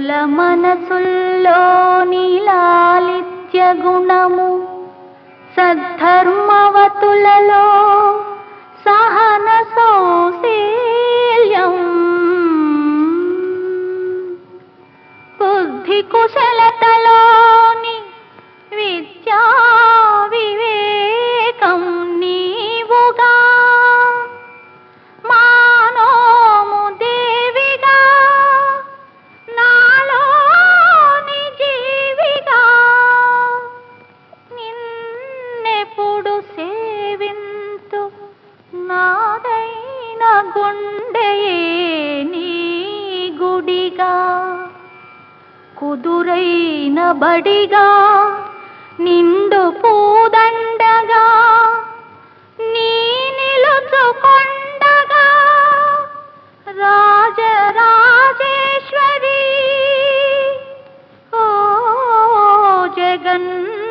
భక్తుల మనసుల్లో నీలాలిత్య గుణము సద్ధర్మవతులలో సహన సౌశీల్యం బుద్ధి కుశలతలోని విద్యా వివేకం నీవుగా మానోము దేవిగా నాలోని జీవిగా నిన్నెప్పుడు సేవింతు నాదైన గుండెయే నీ గుడిగా కుదురైన బడిగా నిండు పూదండగా నీ నిలుచుకొండగా రాజరాజేశ్వరి ఓ జగన్